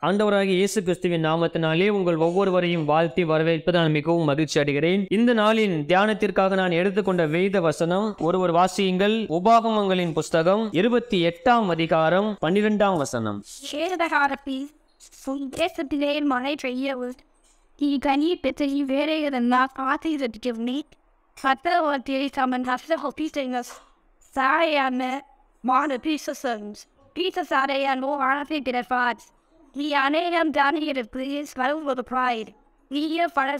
ஆண்டவராகிய இயேசு கிறிஸ்துவின் நாமத்தினாலே உங்கள் ஒவ்வொருவரையும் வாழ்த்தி வரவேற்பது நான் மிகவும் மகிழ்ச்சி அடைகிறேன் இந்த நாளின் தியானத்திற்காக நான் எடுத்துக்கொண்ட வேத வசனம் ஒருவர் வாசியுங்கள் உபாகமங்களின் புஸ்தகம் இருபத்தி எட்டாம் அதிகாரம் பன்னிரெண்டாம் வசனம் கேரளகாரப்பி தேசத்திலே மழை பெய்யவு நீ கனி பெற்று வேலையதெல்லாம் காத்திருக்கிறனே கத்தவத்தை தமன் ஹஸ்த ஒப்பிட்டீங்க சாரையான மான பீசசன் பீச சாரையானோ ஆழத்தை பிறப்பார் நீ அநேகம் தானியருக்கு வருவது பிராய் நீய பல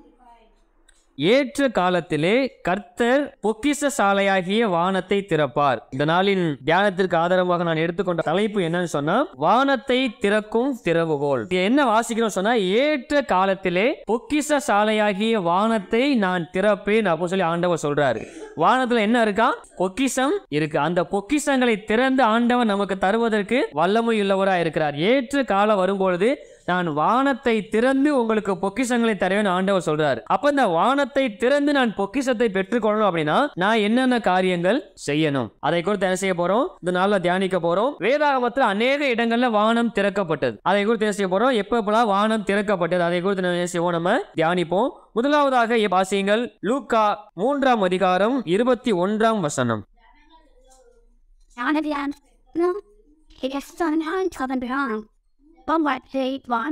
ஏற்ற காலத்திலே கர்த்தர் பொக்கிஷ சாலையாகிய வானத்தை திறப்பார் இந்த நாளின் தியானத்திற்கு ஆதாரமாக நான் எடுத்துக்கொண்ட தலைப்பு என்னன்னு சொன்னா வானத்தை திறக்கும் திறவுகோல் இது என்ன வாசிக்கிறோம் சொன்னா ஏற்ற காலத்திலே பொக்கிஷ சாலையாகிய வானத்தை நான் திறப்பேன் அப்படின்னு சொல்லி ஆண்டவர் சொல்றாரு வானத்துல என்ன இருக்கா பொக்கிஷம் இருக்கு அந்த பொக்கிஷங்களை திறந்து ஆண்டவர் நமக்கு தருவதற்கு வல்லமை உள்ளவரா இருக்கிறார் ஏற்ற காலம் வரும்பொழுது நான் வானத்தை திறந்து உங்களுக்கு பொக்கிஷங்களை தருவேன் ஆண்டவர் சொல்றாரு அப்ப இந்த வானத்தை திறந்து நான் பொக்கிஷத்தை பெற்றுக்கொள்ளணும் அப்படின்னா நான் என்னென்ன காரியங்கள் செய்யணும் அதை குறித்து என்ன செய்ய போறோம் இந்த நாள்ல தியானிக்க போறோம் வேதாகமத்துல அநேக இடங்கள்ல வானம் திறக்கப்பட்டது அதை குறித்து என்ன செய்ய போறோம் எப்ப எப்பெல்லாம் வானம் திறக்கப்பட்டது அதை குறித்து நம்ம என்ன செய்வோம் நம்ம தியானிப்போம் முதலாவதாக வாசியுங்கள் லூக்கா மூன்றாம் அதிகாரம் இருபத்தி ஒன்றாம் வசனம் ஞானதியான் நான் கதன் பம்பாட்டை வான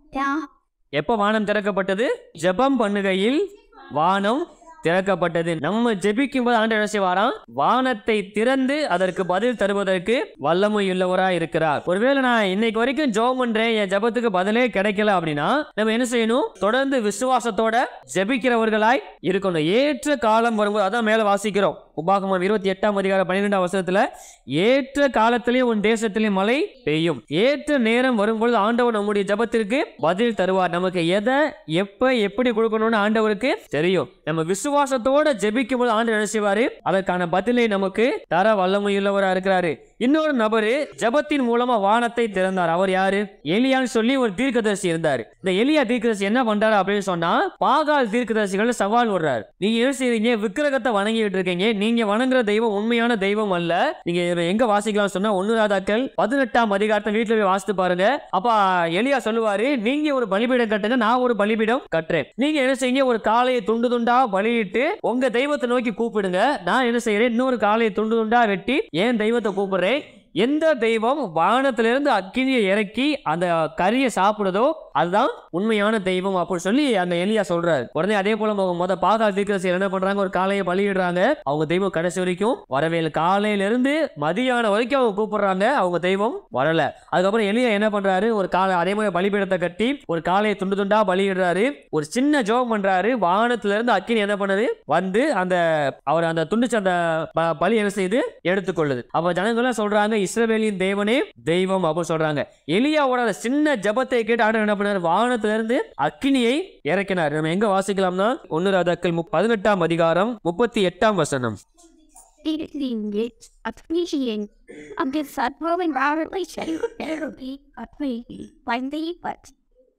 எப்போ வானம் திறக்கப்பட்டது ஜெபம் பண்ணுகையில் வானம் திறக்கப்பட்டது நம்ம ஜெபிக்கும் போது ஆண்டு என்ன செய்வாராம் வானத்தை திறந்து அதற்கு பதில் தருவதற்கு வல்லமை உள்ளவரா இருக்கிறார் ஒருவேளை நான் இன்னைக்கு வரைக்கும் ஜெபம் பண்றேன் என் ஜெபத்துக்கு பதிலே கிடைக்கல அப்படின்னா நம்ம என்ன செய்யணும் தொடர்ந்து விசுவாசத்தோட ஜெபிக்கிறவர்களாய் இருக்கணும் ஏற்ற காலம் வரும்போது அதான் மேல வாசிக்கிறோம் உபாகமம் இருபத்தி எட்டாம் அதிகாரம் பன்னிரெண்டாம் வசனத்துல ஏற்ற காலத்திலேயும் உன் தேசத்திலேயும் மழை பெய்யும் ஏற்ற நேரம் வரும்பொழுது ஆண்டவர் நம்முடைய ஜெபத்திற்கு பதில் தருவார் நமக்கு எதை எப்ப எப்படி கொடுக்கணும்னு ஆண்டவருக்கு தெரியும் நம்ம விசுவாசத்தோட ஜெபிக்கும் போது ஆண்டவர் என்ன செய்வாரு அதற்கான பதிலை நமக்கு தர வல்லமையுள்ளவரா இருக்கிறாரு இன்னொரு நபரு ஜெபத்தின் மூலமா வானத்தை திறந்தார் அவர் யாரு எலியான்னு சொல்லி ஒரு தீர்க்கதரிசி இருந்தார் இந்த எலியா தீர்க்கதரிசி என்ன பண்றாரு அப்படின்னு சொன்னா பாகால் தீர்க்கதரிசிகள் சவால் விடுறாரு நீங்க என்ன செய்றீங்க விக்கிரகத்தை வணங்கிட்டு இருக்கீங்க நீங்க வணங்குற தெய்வம் உண்மையான தெய்வம் அல்ல நீங்க இதை எங்க வாசிக்கலாம் சொன்னா ஒன்னு ராதாக்கள் பதினெட்டாம் அதிகாரத்தை வீட்டுல போய் வாசித்து பாருங்க அப்ப எலியா சொல்லுவாரு நீங்க ஒரு பலிபீடம் கட்டுங்க நான் ஒரு பலிபீடம் கட்டுறேன் நீங்க என்ன செய்யுங்க ஒரு காளையை துண்டு துண்டா பலியிட்டு உங்க தெய்வத்தை நோக்கி கூப்பிடுங்க நான் என்ன செய்யறேன் இன்னொரு காளையை துண்டு துண்டா வெட்டி என் தெய்வத்தை கூப்பிடுறேன் எந்த தெய்வம் வானத்திலிருந்து அக்கினியை இறக்கி அந்த கறியை சாப்பிடுதோ அதுதான் உண்மையான தெய்வம் அப்படின்னு சொல்லி அந்த எலியா சொல்றாரு உடனே அதே போல அவங்க முத பாகா தீர்க்கதரிசி என்ன பண்றாங்க ஒரு காளையை பலியிடுறாங்க அவங்க தெய்வம் கடைசி வரைக்கும் வரவே இல்லை காலையில இருந்து மதியானம் வரைக்கும் அவங்க கூப்பிடுறாங்க அவங்க தெய்வம் வரல அதுக்கப்புறம் எலியா என்ன பண்றாரு ஒரு காலை அதே மாதிரி பலிபீடத்தை கட்டி ஒரு காளையை துண்டு துண்டா பலியிடுறாரு ஒரு சின்ன ஜோம் பண்றாரு வானத்துல இருந்து அக்கினி என்ன பண்ணுது வந்து அந்த அவர் அந்த துண்டிச்ச அந்த ப- பலி என்ன செய்யுது எடுத்துக்கொள்ளுது அப்ப ஜனங்கள்லாம் சொல்றாங்க இஸ்ரவேலின் தேவனே தெய்வம் அப்படின்னு சொல்றாங்க எலியாவோட அந்த சின்ன ஜபத்தை கேட்டு ஆண்டவர் என்ன பண்ணாரு வானத்துல இருந்து அக்கினியை இறக்கினார் நம்ம எங்க வாசிக்கலாம்னா ஒன்னு ராதாக்கள் முப்- பதினெட்டாம் அதிகாரம் முப்பத்தி எட்டாம் வசனம் இங்கே appreciating அங்கே சர்வவின் வாழ்வை செய்வது அப்படி வந்தை பட்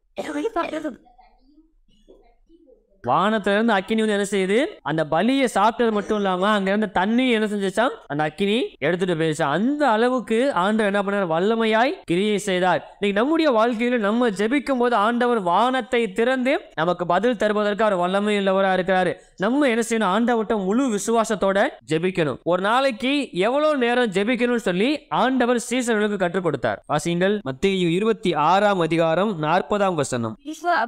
வானத்துல இருந்து அக்கினி வந்து என்ன செய்யுது அந்த பலியை சாப்பிட்டது மட்டும் இல்லாம அங்க இருந்த தண்ணி என்ன செஞ்சுச்சாம் அந்த அக்கினி எடுத்துட்டு போயிடுச்சு அந்த அளவுக்கு ஆண்டவர் என்ன பண்ணார் வல்லமையாய் கிரியை செய்தார் இன்னைக்கு நம்முடைய வாழ்க்கையில நம்ம ஜெபிக்கும் போது ஆண்டவர் வானத்தை திறந்து நமக்கு பதில் தருவதற்கு அவர் வல்லமை உள்ளவரா இருக்கிறாரு நம்ம என்ன செய்யணும் ஆண்டவர்கிட்ட முழு விசுவாசத்தோட ஜெபிக்கணும் ஒரு நாளைக்கு எவ்வளவு நேரம் ஜெபிக்கணும்னு சொல்லி ஆண்டவர் சீசர்களுக்கு கற்றுக் கொடுத்தார் வாசிங்கள் மத்திய இருபத்தி ஆறாம் அதிகாரம் நாற்பதாம் வசனம்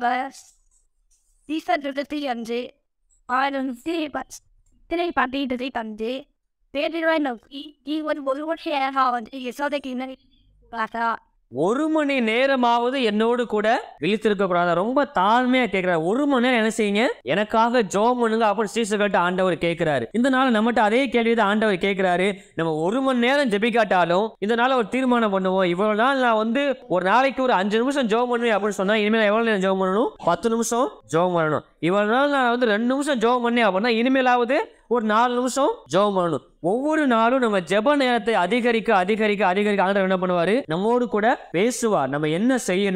ஈஸ்வரத்தை அன்று ஆயிரம் பட் திரை பண்டிகை தந்து பேரில் நோக்கி இவன் ஒருவரையாக வந்து இசோதைக்கு பார்த்தா ஒரு மணி நேரமாவது என்னோடு கூட விழித்திருக்க கூடாது ரொம்ப தாழ்மையா கேட்கிறாரு ஒரு மணி நேரம் என்ன செய்யுங்க எனக்காக ஜோம் பண்ணுங்க அப்படின்னு சீசர்கிட்ட ஆண்டவர் கேட்கிறாரு இந்த நாள் நம்மகிட்ட அதே கேள்வி தான் ஆண்டவர் கேட்கிறாரு நம்ம ஒரு மணி நேரம் ஜெபிக்காட்டாலும் இந்த நாள் ஒரு தீர்மானம் பண்ணுவோம் இவ்வளவு நாள் நான் வந்து ஒரு நாளைக்கு ஒரு அஞ்சு நிமிஷம் ஜோம் பண்ணுவேன் அப்படின்னு சொன்னா இனிமேல் எவ்வளவு நேரம் ஜோம் பண்ணணும் பத்து நிமிஷம் ஜோம் பண்ணணும் இவ்வளவு நாள் நான் வந்து ரெண்டு நிமிஷம் ஜோம் பண்ணேன் அப்படின்னா இனிமேலாவது ஒரு நாலு நிமிஷம் ஜெபம் பண்ணணும் ஒவ்வொரு நாளும் நம்ம ஜெப நேரத்தை அதிகரிக்க அதிகரிக்க அதிகரிக்க ஆண்டவர் என்ன பண்ணுவாரு நம்மோடு கூட பேசுவார் நம்ம என்ன செய்யணும்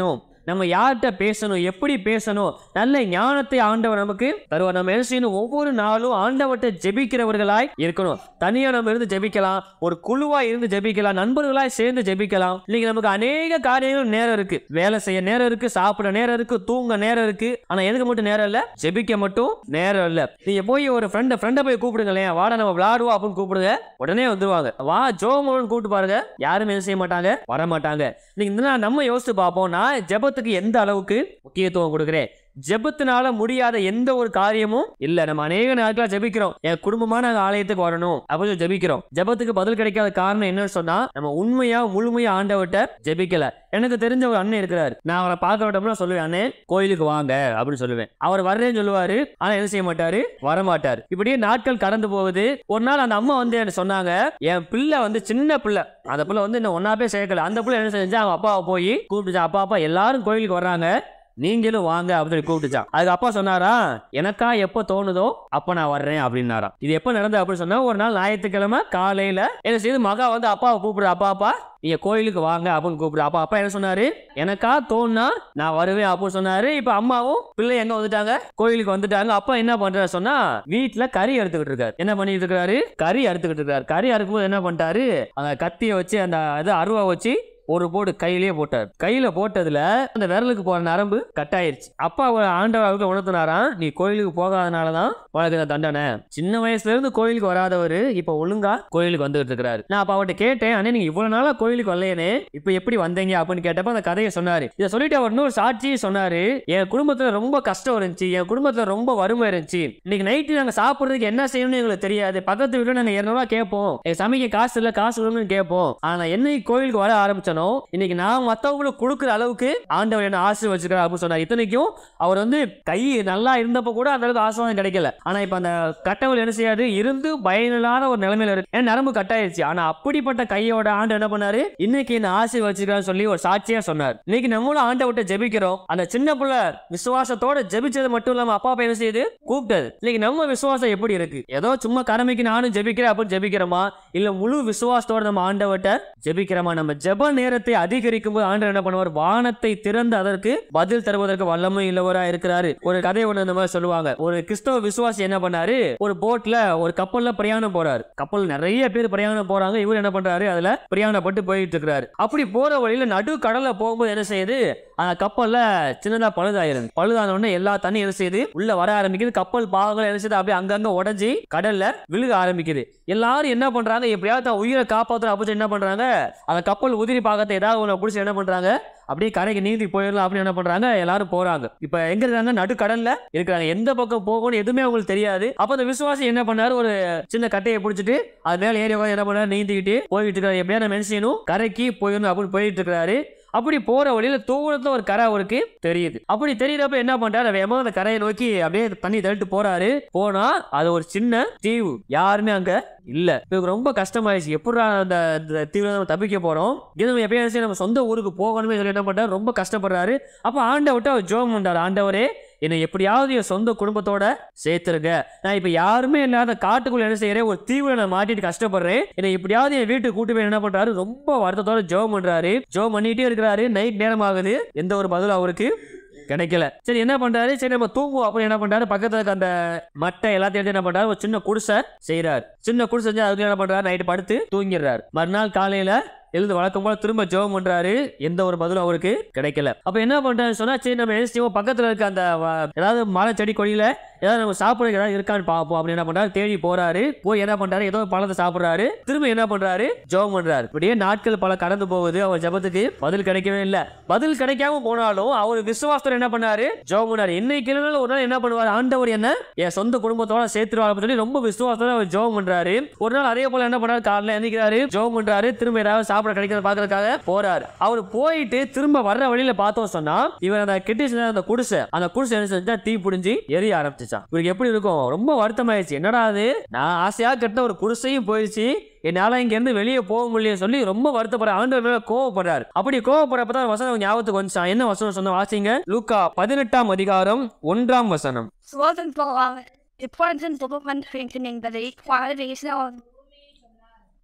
நம்ம யார்கிட்ட பேசணும் எப்படி பேசணும் நல்ல ஞானத்தை ஆண்டவர் நமக்கு தருவார் நம்ம என்ன செய்யணும் ஒவ்வொரு நாளும் ஆண்டவர்கிட்ட ஜெபிக்கிறவர்களாய் இருக்கணும் தனியா நம்ம இருந்து ஜெபிக்கலாம் ஒரு குழுவா இருந்து ஜெபிக்கலாம் நண்பர்களாய் சேர்ந்து ஜெபிக்கலாம் இன்னைக்கு நமக்கு அநேக காரியங்கள் நேரம் இருக்கு வேலை செய்ய நேரம் இருக்கு சாப்பிட நேரம் இருக்கு தூங்க நேரம் இருக்கு ஆனா எதுக்கு மட்டும் நேரம் இல்ல ஜெபிக்க மட்டும் நேரம் இல்ல நீங்க போய் ஒரு ஃப்ரெண்ட ஃப்ரெண்டை போய் கூப்பிடுங்களேன் வாடா நம்ம விளையாடுவோம் அப்படின்னு கூப்பிடுங்க உடனே வந்துருவாங்க வா ஜோமோன்னு கூப்பிட்டு பாருங்க யாரும் என்ன செய்ய மாட்டாங்க வர மாட்டாங்க நீங்க இந்த நாள் நம்ம யோசிச்சு பார்ப்போம் நான் ஜெபத்துக்கு எந்த அளவுக்கு முக்கியத்துவம் கொடுக்குறேன் ஜெபத்தினால முடியாத எந்த ஒரு காரியமும் இல்ல நம்ம அநேக நாட்களா ஜெபிக்கிறோம் என் குடும்பமா நாங்க ஆலயத்துக்கு வரணும் அப்படின்னு சொல்லி ஜெபிக்கிறோம் ஜெபத்துக்கு பதில் கிடைக்காத காரணம் என்னன்னு சொன்னா நம்ம உண்மையா முழுமையா ஆண்டவர்கிட்ட ஜெபிக்கல எனக்கு தெரிஞ்ச ஒரு அண்ணன் இருக்கிறாரு நான் அவரை பார்க்க விட்டோம்னா சொல்லுவேன் அண்ணே கோயிலுக்கு வாங்க அப்படின்னு சொல்லுவேன் அவர் வர்றேன்னு சொல்லுவாரு ஆனா என்ன செய்ய மாட்டாரு வர மாட்டாரு இப்படியே நாட்கள் கடந்து போகுது ஒரு நாள் அந்த அம்மா வந்து என்ன சொன்னாங்க என் பிள்ளை வந்து சின்ன பிள்ளை அந்த பிள்ளை வந்து இன்னும் ஒன்னா போய் சேர்க்கல அந்த பிள்ளை என்ன செஞ்சா அவங்க அப்பாவை போய் கூப்பிட்டுச்சா அப்பா அப்பா எல்லாரும் கோயிலுக்கு வர்றாங்க நீங்களும் வாங்க அப்படின்னு சொல்லி கூப்பிட்டுச்சான் அதுக்கு அப்பா சொன்னாரா எனக்கா எப்போ தோணுதோ அப்ப நான் வர்றேன் அப்படின்னாராம் இது எப்போ நடந்தது அப்படின்னு சொன்னா ஒரு நாள் ஞாயிற்றுக்கிழமை காலையில என்ன செய்து மகா வந்து அப்பாவை கூப்பிடுற அப்பா அப்பா நீங்க கோயிலுக்கு வாங்க அப்படின்னு கூப்பிடு அப்பா அப்பா என்ன சொன்னாரு எனக்கா தோணுனா நான் வருவேன் அப்படின்னு சொன்னாரு இப்ப அம்மாவும் பிள்ளை எங்க வந்துட்டாங்க கோயிலுக்கு வந்துட்டாங்க அப்பா என்ன பண்றாரு சொன்னா வீட்டுல கறி அறுத்துக்கிட்டு இருக்காரு என்ன பண்ணிட்டு இருக்காரு கறி அறுத்துக்கிட்டு இருக்காரு கறி அறுக்கும்போது என்ன பண்ணிட்டாரு அந்த கத்தியை வச்சு அந்த இது அருவா வச்சு ஒரு போடு கையிலேயே போட்டார் கையில போட்டதுல அந்த விரலுக்கு போற நரம்பு கட் ஆயிருச்சு அப்பா அவர் ஆண்டவருக்கு உணர்த்தினாராம் நீ கோயிலுக்கு போகாதனாலதான் உனக்கு இந்த தண்டனை சின்ன வயசுல இருந்து கோயிலுக்கு வராதவர் இப்ப ஒழுங்கா கோயிலுக்கு வந்துகிட்டு இருக்கிறாரு நான் அப்ப அவர்கிட்ட கேட்டேன் அண்ணே நீங்க இவ்வளவு நாளா கோயிலுக்கு வரலையேனே இப்ப எப்படி வந்தீங்க அப்படின்னு கேட்டப்ப அந்த கதையை சொன்னாரு இதை சொல்லிட்டு அவர் இன்னொரு சாட்சி சொன்னாரு என் குடும்பத்துல ரொம்ப கஷ்டம் இருந்துச்சு என் குடும்பத்துல ரொம்ப வறுமை இருந்துச்சு இன்னைக்கு நைட்டு நாங்க சாப்பிடுறதுக்கு என்ன செய்யணும்னு எங்களுக்கு தெரியாது பக்கத்து வீட்டுல நாங்க இருநூறுவா கேட்போம் எங்க சமைக்க காசு இல்ல காசு வேணும்னு கேட்போம் ஆனா என்னைக்கு கோயிலுக்கு வர ஆரம்பிச்சனோ இன்னைக்கு நான் மத்தவங்களுக்கு கொடுக்குற அளவுக்கு ஆண்டவர் என்ன ஆசீர்வச்சிருக்காரு அப்படின்னு சொன்னார் இத்தனைக்கும் அவர் வந்து கை நல்லா இருந்தப்ப கூட அந்த அளவுக்கு ஆசீர்வாதம் கிடைக்கல ஆனா இப்ப அந்த கட்டவள் என்ன செய்யாது இருந்து பயனில்லாத ஒரு நிலைமையில இருக்கு ஏன்னா நரம்பு கட்டாயிருச்சு ஆனா அப்படிப்பட்ட கையோட ஆண்டு என்ன பண்ணாரு இன்னைக்கு என்ன ஆசீர்வச்சிருக்கான்னு சொல்லி ஒரு சாட்சியா சொன்னார் இன்னைக்கு நம்மளும் ஆண்டை விட்டு ஜெபிக்கிறோம் அந்த சின்ன புள்ள விசுவாசத்தோட ஜெபிச்சது மட்டும் இல்லாம அப்பா அப்பா என்ன செய்யுது கூப்பிட்டது இன்னைக்கு நம்ம விசுவாசம் எப்படி இருக்கு ஏதோ சும்மா கடமைக்கு நானும் ஜெபிக்கிறேன் அப்படின்னு ஜெபிக்கிறோமா இல்ல முழு விசுவாசத்தோட நம்ம ஆண்டவட்ட ஜெபிக்கிறோமா நம்ம ஜெப நேரத்தை அதிகரிக்கும் போது ஆண்டவர் என்ன பண்ணுவார் வானத்தை திறந்து அதற்கு பதில் தருவதற்கு வல்லமை இல்லவரா இருக்கிறாரு ஒரு கதை ஒண்ணு இந்த மாதிரி சொல்லுவாங்க ஒரு கிறிஸ்தவ விசுவாசி என்ன பண்ணாரு ஒரு போட்ல ஒரு கப்பல்ல பிரயாணம் போறாரு கப்பல் நிறைய பேர் பிரயாணம் போறாங்க இவர் என்ன பண்றாரு அதுல பிரயாணப்பட்டு போயிட்டு இருக்கிறாரு அப்படி போற வழியில நடு கடல்ல போகும்போது என்ன செய்யுது அந்த கப்பல்ல சின்னதா பழுதாயிருது பழுதான உடனே எல்லா தண்ணி என்ன செய்யுது உள்ள வர ஆரம்பிக்குது கப்பல் பாகங்கள் என்ன செய்யுது அப்படியே அங்கங்க உடைஞ்சி கடல்ல விழுக ஆரம்பிக்குது எல்லாரும் என்ன பண்றாங்க எப்படியாவது தன் உயிரை காப்பாற்றணும் அப்படின்னு என்ன பண்றாங்க அந்த கப்பல் உதிரி பாகத்தை ஏதாவது ஒன்று பிடிச்சி என்ன பண்றாங்க அப்படியே கரைக்கு நீந்தி போயிடலாம் அப்படின்னு என்ன பண்றாங்க எல்லாரும் போறாங்க இப்ப எங்க இருக்காங்க நடுக்கடல்ல இருக்கிறாங்க எந்த பக்கம் போகணும்னு எதுவுமே அவங்களுக்கு தெரியாது அப்ப அந்த விசுவாசி என்ன பண்ணாரு ஒரு சின்ன கட்டையை பிடிச்சிட்டு அது மேல ஏறி உட்கார்ந்து என்ன பண்ணாரு நீந்திக்கிட்டு போயிட்டு இருக்காரு எப்படியா நம்ம என்ன செய்யணும் கரைக்கு போயிடணும் அப்படின்னு போயிட்டு இருக்கிறாரு அப்படி போற வழியில தூரத்துல ஒரு கரை அவருக்கு தெரியுது அப்படி தெரியுறப்ப என்ன பண்றாரு வேகமா அந்த கரையை நோக்கி அப்படியே தண்ணி தள்ளிட்டு போறாரு போனா அது ஒரு சின்ன தீவு யாருமே அங்க இல்ல இவருக்கு ரொம்ப கஷ்டமாயிடுச்சு எப்படா அந்த அந்த தீவுல நம்ம தப்பிக்க போறோம் இது நம்ம எப்பயாச்சும் நம்ம சொந்த ஊருக்கு போகணுமே சொல்லி என்ன பண்றாரு ரொம்ப கஷ்டப்படுறாரு அப்ப ஆண்டவர்கிட்ட அவர் ஜோம் பண்றாரு ஆண்டவரே என்னை எப்படியாவது என் சொந்த குடும்பத்தோட சேர்த்துருங்க நான் இப்ப யாருமே இல்லாத காட்டுக்குள்ள என்ன செய்யறேன் ஒரு தீவுல நான் மாட்டிட்டு கஷ்டப்படுறேன் என்னை எப்படியாவது என் வீட்டுக்கு கூட்டு போய் என்ன பண்றாரு ரொம்ப வருத்தத்தோட ஜோம் பண்றாரு ஜோம் பண்ணிட்டே இருக்கிறாரு நைட் நேரம் ஆகுது எந்த ஒரு பதிலும் அவருக்கு கிடைக்கல சரி என்ன பண்றாரு சரி நம்ம தூங்குவோம் அப்புறம் என்ன பண்றாரு பக்கத்துல இருக்க அந்த மட்டை எல்லாத்தையும் எடுத்து என்ன பண்றாரு ஒரு சின்ன குடிசை செய்யறாரு சின்ன குடிசை செஞ்சு அதுக்கு என்ன பண்றாரு நைட்டு படுத்து தூங்கிடுறாரு மறுநாள் காலையில எழுந்து வழக்கம் போல திரும்ப ஜெபம் பண்றாரு எந்த ஒரு பதிலும் அவருக்கு கிடைக்கல அப்ப என்ன பண்றாரு சொன்னா சரி நம்ம என்ன செய்வோம் பக்கத்துல இருக்க அந்த வ- ஏதாவது மலை செடி கொடியில ஏதாவது நம்ம சாப்பிடுறதுக்கு ஏதாவது இருக்கான்னு பார்ப்போம் அப்படின்னு என்ன பண்றாரு தேடி போறாரு போய் என்ன பண்றாரு ஏதோ ஒரு பழத்தை சாப்பிடுறாரு திரும்ப என்ன பண்றாரு ஜெபம் பண்றாரு இப்படியே நாட்கள் பல கடந்து போகுது அவர் ஜெபத்துக்கு பதில் கிடைக்கவே இல்லை பதில் கிடைக்காம போனாலும் அவர் விசுவாசத்துல என்ன பண்ணாரு ஜெபம் பண்ணாரு இன்னைக்கு இல்லைனாலும் ஒரு நாள் என்ன பண்ணுவார் ஆண்டவர் என்ன என் சொந்த குடும்பத்தோட சேர்த்துருவார் அப்படின்னு சொல்லி ரொம்ப விசுவாசத்தோட அவர் ஜெபம் பண்றாரு ஒரு நாள் அதே போல என்ன பண்ணாரு காலைல எந்திக்கிறாரு ஜெபம் பண்றாரு திரும்ப ஏதாவது சாப்பிட கிடைக்கிறத பாக்குறதுக்காக போறாரு அவர் போயிட்டு திரும்ப வர்ற வழியில பார்த்தோம் சொன்னா இவர் அந்த கிட்டிஸ் அந்த குடிசை அந்த குடிசை என்ன செஞ்சா தீ புடிஞ்சு எரிய ஆரம்பிச்சிச்சான் இவருக்கு எப்படி இருக்கும் ரொம்ப வருத்தமாயிடுச்சு என்னடா அது நான் ஆசையா கட்டின ஒரு குடிசையும் போயிடுச்சு என்னால இங்க இருந்து வெளியே போக முடியல சொல்லி ரொம்ப வருத்தப்படுற ஆண்டவர் மேல கோவப்படுறாரு அப்படி கோவப்படுறப்ப தான் வசனம் ஞாபகத்துக்கு வந்துச்சான் என்ன வசனம் சொன்ன வாசிங்க லூக்கா பதினெட்டாம் அதிகாரம் ஒன்றாம் வசனம் சோதன் போவாங்க இப்பொழுது சுபமன் என்பதை பாரதேசம்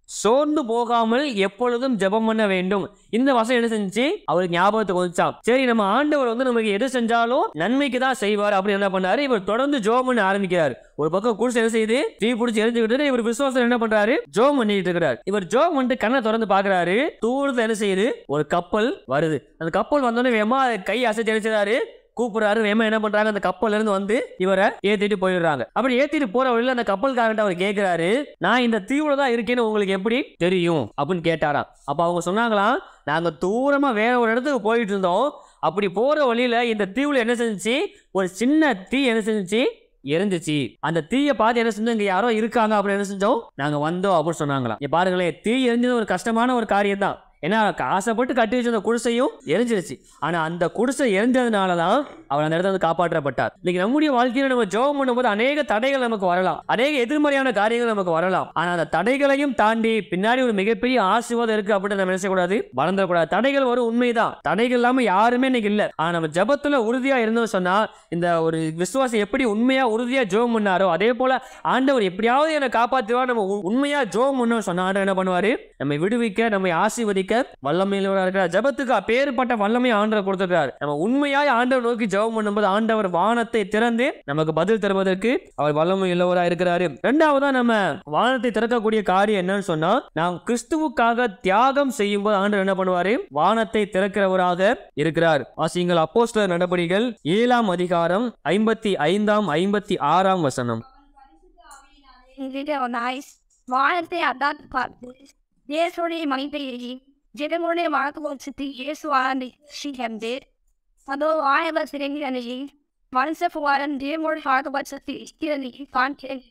சோர்ந்து போகாமல் எப்பொழுதும் ஜெபம் பண்ண வேண்டும் இந்த வசனம் என்ன செஞ்சு அவருக்கு ஞாபகத்துக்கு வந்துச்சாம் சரி நம்ம ஆண்டவர் வந்து நமக்கு எது செஞ்சாலும் நன்மைக்கு தான் செய்வார் அப்படின்னு என்ன பண்ணாரு இவர் தொடர்ந்து ஜோம் பண்ண ஆரம்பிக்கிறார் ஒரு பக்கம் குடிசை என்ன செய்யுது தீ பிடிச்சி எரிஞ்சுக்கிட்டு இவர் விசுவாசம் என்ன பண்றாரு ஜோம் பண்ணிட்டு இருக்கிறார் இவர் ஜோம் பண்ணிட்டு கண்ணை திறந்து பாக்குறாரு தூரத்துல என்ன செய்யுது ஒரு கப்பல் வருது அந்த கப்பல் வந்தோடனே வேமா கை அசைச்சு அடிச்சிடாரு கூப்பிடுறாரு வேமா என்ன பண்றாங்க அந்த கப்பல்ல இருந்து வந்து இவரை ஏத்திட்டு போயிடுறாங்க அப்படி ஏத்திட்டு போற வழியில அந்த கப்பல்காரன்ட்ட அவர் கேக்குறாரு நான் இந்த தீவுல தான் இருக்கேன்னு உங்களுக்கு எப்படி தெரியும் அப்படின்னு கேட்டாராம் அப்ப அவங்க சொன்னாங்களாம் நாங்க தூரமா வேற ஒரு இடத்துக்கு போயிட்டு இருந்தோம் அப்படி போற வழியில இந்த தீவுல என்ன செஞ்சுச்சு ஒரு சின்ன தீ என்ன செஞ்சுச்சு எரிஞ்சிச்சு அந்த தீயை பார்த்து என்ன செஞ்சோம் இங்க யாரோ இருக்காங்க அப்படின்னு என்ன செஞ்சோம் நாங்க வந்தோம் அப்படின்னு சொன்னாங்களாம் இங்க பாருங்களேன் தீ எரிஞ்சது ஒரு கஷ்டமான ஒரு காரியம் தான் ஏன்னா ஆசைப்பட்டு கட்டி வச்சிருந்த குடிசையும் எரிஞ்சிருச்சு ஆனா அந்த குடிசை எரிஞ்சதுனால தான் அவர் அந்த இடத்துல வந்து காப்பாற்றப்பட்டார் இன்னைக்கு நம்முடைய வாழ்க்கையில நம்ம ஜெபம் பண்ணும்போது அநேக தடைகள் நமக்கு வரலாம் அநேக எதிர்மறையான காரியங்கள் நமக்கு வரலாம் ஆனா அந்த தடைகளையும் தாண்டி பின்னாடி ஒரு மிகப்பெரிய ஆசீர்வாதம் இருக்கு அப்படின்னு நம்ம நினைச்சக்கூடாது வளர்ந்துடக்கூடாது தடைகள் வரும் உண்மைதான் தடைகள் இல்லாம யாருமே இன்னைக்கு இல்ல ஆனா நம்ம ஜெபத்துல உறுதியா இருந்தோம் சொன்னா இந்த ஒரு விசுவாசம் எப்படி உண்மையா உறுதியா ஜெபம் பண்ணாரோ அதே போல ஆண்டவர் எப்படியாவது என்னை காப்பாத்துவா நம்ம உ- உண்மையா ஜெபம் பண்ணோம் சொன்னா ஆண்டவர் என்ன பண்ணுவாரு நம்மை விடுவிக்க நம்மை ஆசீர்வதிக்க வல்லமையிலவராக இருக்கிறார் ஜெபத்துக்கு அப்பேற்பட்ட வல்லமை ஆண்டவர் கொடுத்திருக்கிறார் நம்ம உண்மையாய் ஆண்டவர் நோக்கி ஜெபம் பண்ணும்போது ஆண்டவர் வானத்தை திறந்து நமக்கு பதில் தருவதற்கு அவர் வல்லமை உள்ளவராக இருக்கிறாரு ரெண்டாவதா நம்ம வானத்தை திறக்கக்கூடிய காரியம் என்னன்னு சொன்னா நாம் கிறிஸ்துவுக்காக தியாகம் செய்யும்போது ஆண்டவர் என்ன பண்ணுவாரு வானத்தை திறக்கிறவராக இருக்கிறார் வாசியுங்கள் அப்போஸ்தலர் நடபடிகள் ஏழாம் அதிகாரம் ஐம்பத்தி ஐந்தாம் ஐம்பத்தி ஆறாம் வசனம் இங்கிட்ட நைஸ் வானத்தை அதான் பார்த்து இயேசுடைய மனிதரையும் ஜனங்களுடைய வாழ்க்கை சுற்றி இயேசு ஆண்டு ஸ்ரீகந்து அதோ ஆயவர் சிறங்கினையும் மனுஷ புகாரன் தேவனுடைய வாழ்க்கை சுற்றி இருக்கிறதையும் காண்கிறேன்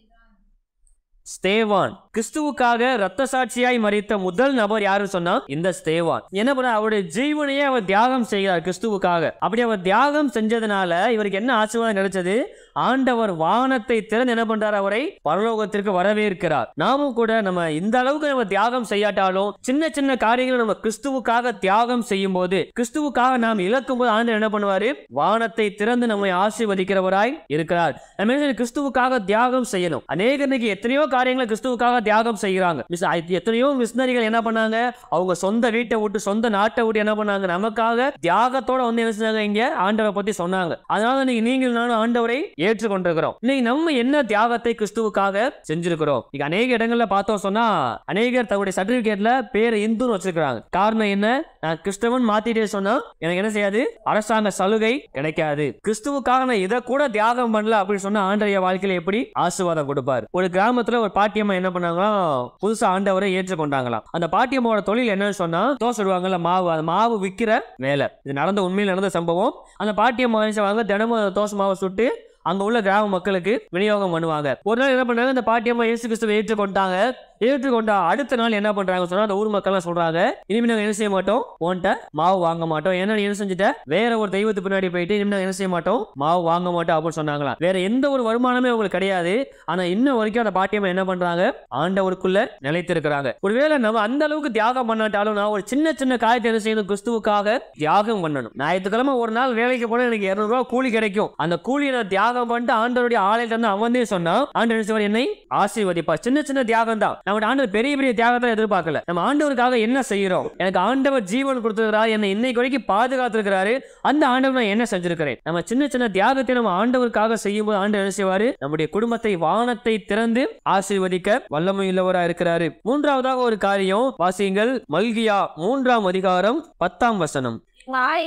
ஸ்தேவான் கிறிஸ்துவுக்காக ரத்த சாட்சியாய் மறித்த முதல் நபர் யாரு சொன்னா இந்த ஸ்தேவான் என்ன பண்ண அவருடைய ஜீவனையே அவர் தியாகம் செய்கிறார் கிறிஸ்துவுக்காக அப்படி அவர் தியாகம் செஞ்சதுனால இவருக்கு என்ன ஆசீர்வாதம் கிடைச்சது ஆண்டவர் வானத்தை திறந்து என்ன பண்றார் அவரை பரலோகத்திற்கு வரவேற்கிறார் நாமும் கூட நம்ம இந்த அளவுக்கு நம்ம தியாகம் செய்யாட்டாலும் சின்ன சின்ன காரியங்களை நம்ம கிறிஸ்துவுக்காக தியாகம் செய்யும் போது கிறிஸ்துவுக்காக நாம் இழக்கும் போது ஆண்டவர் என்ன பண்ணுவாரு வானத்தை திறந்து நம்மை ஆசீர்வதிக்கிறவராய் இருக்கிறார் நம்ம என்ன செய்யணும்? கிறிஸ்துவுக்காக தியாகம் செய்யணும் அநேக இன்னைக்கு எத்தனையோ காரியங்களை கிறிஸ்துவுக்காக தியாகம் செய்கிறாங்க மிஸ் எத்தனையோ மிஷினரிகள் என்ன பண்ணாங்க அவங்க சொந்த வீட்டை விட்டு சொந்த நாட்டை விட்டு என்ன பண்ணாங்க நமக்காக தியாகத்தோட வந்து என்ன செஞ்சாங்க இங்க ஆண்டவரை பத்தி சொன்னாங்க அதனால இன்னைக்கு நீங்கள் நானும் ஆண்டவரை ஏற்றுக்கொண்டிருக்கிறோம் இன்னைக்கு நம்ம என்ன தியாகத்தை கிறிஸ்துவுக்காக செஞ்சிருக்கிறோம் இன்னைக்கு அநேக இடங்கள்ல பார்த்தோம் சொன்னா அநேகர் தங்களுடைய சர்டிபிகேட்ல பேர் இந்துன்னு வச்சிருக்காங்க காரணம் என்ன நான் கிறிஸ்தவன் மாத்திட்டே சொன்னா எனக்கு என்ன செய்யாது அரசாங்க சலுகை கிடைக்காது கிறிஸ்துவுக்காக நான் இதை கூட தியாகம் பண்ணல அப்படின்னு சொன்னா ஆண்டரைய வாழ்க்கையில எப்படி ஆசீர்வாதம் கொடுப்பார் ஒரு கிராமத்துல ஒரு பாட்டியம்மா என்ன பண்ணாங்களாம் புதுசா ஆண்டவரை ஏற்றுக்கொண்டாங்களாம் அந்த பாட்டியம்மாவோட தொழில் என்னன்னு சொன்னா தோசை சுடுவாங்கல்ல மாவு அந்த மாவு விற்கிற வேலை இது நடந்த உண்மையில் நடந்த சம்பவம் அந்த பாட்டியம்மா என்ன செய்வாங்க தினமும் அந்த தோசை மாவை சுட்டு அங்க உள்ள கிராம மக்களுக்கு விநியோகம் பண்ணுவாங்க ஒரு நாள் என்ன பண்றாங்க இந்த பாட்டியம்மா இயேசு கிறிஸ்துவை ஏற்றுக்கொண்டாங்க ஏற்றுக்கொண்டா அடுத்த நாள் என்ன பண்றாங்க சொன்னா அந்த ஊர் மக்கள்லாம் சொல்றாங்க இனிமே நாங்க என்ன செய்ய மாட்டோம் உன்கிட்ட மாவு வாங்க மாட்டோம் ஏன்னா நீ என்ன செஞ்சுட்ட வேற ஒரு தெய்வத்து பின்னாடி போயிட்டு இனிமே நாங்க என்ன செய்ய மாட்டோம் மாவு வாங்க மாட்டோம் அப்படின்னு சொன்னாங்களாம் வேற எந்த ஒரு வருமானமே உங்களுக்கு கிடையாது ஆனா இன்ன வரைக்கும் அந்த பாட்டியம்மா என்ன பண்றாங்க ஆண்டவருக்குள்ள நிலைத்திருக்கிறாங்க ஒருவேளை நம்ம அந்த அளவுக்கு தியாகம் பண்ணாட்டாலும் நான் ஒரு சின்ன சின்ன காரியத்தை என்ன செய்யணும் கிறிஸ்துவுக்காக தியாகம் பண்ணணும் ஞாயிற்றுக்கிழமை ஒரு நாள் வேலைக்கு போனா எனக்கு இருநூறு ரூபாய் கூலி கிடைக்கும் அந்த கூலியை நான் தியாகம் பண்ணிட்டு ஆண்டவருடைய ஆலயத்தை வந்து அவந்தே சொன்னா ஆண்டவர் என்ன செய்வார்? என்னை ஆசீர்வதிப்பார் சின்ன சின்ன தியாகம் தான் நம்ம ஆண்டவர் பெரிய பெரிய தியாகத்தை எதிர்பார்க்கல நம்ம ஆண்டவருக்காக என்ன செய்யறோம் எனக்கு ஆண்டவர் ஜீவன் கொடுத்திருக்கிறார் என்னை இன்னைக்கு வரைக்கும் பாதுகாத்திருக்கிறாரு அந்த ஆண்டவர் நான் என்ன செஞ்சிருக்கிறேன் நம்ம சின்ன சின்ன தியாகத்தை நம்ம ஆண்டவருக்காக செய்யும்போது ஆண்டவர் என்ன செய்வாரு நம்முடைய குடும்பத்தை வானத்தை திறந்து ஆசீர்வதிக்க வல்லமை உள்ளவரா இருக்கிறாரு மூன்றாவதாக ஒரு காரியம் வாசியுங்கள் மல்கியா மூன்றாம் அதிகாரம் பத்தாம் வசனம் வாய்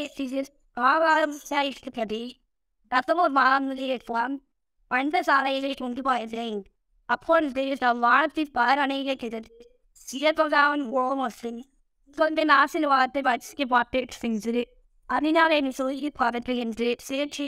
ஆவாரம் விசாரித்தபடி ரத்தமோர் மாநிலம் வந்த சாலைகளை கொண்டு போயிருந்தேன் அப்பொழுது நம் வானத்தில் பல அணைகிறது சிறப்பதான் ஓமசின் கொண்டு ஆசீர்வாதத்தை வச்சு பார்த்து செஞ்சு அதனால் என் சொல்லி பார்த்து என்று சேர்ச்சி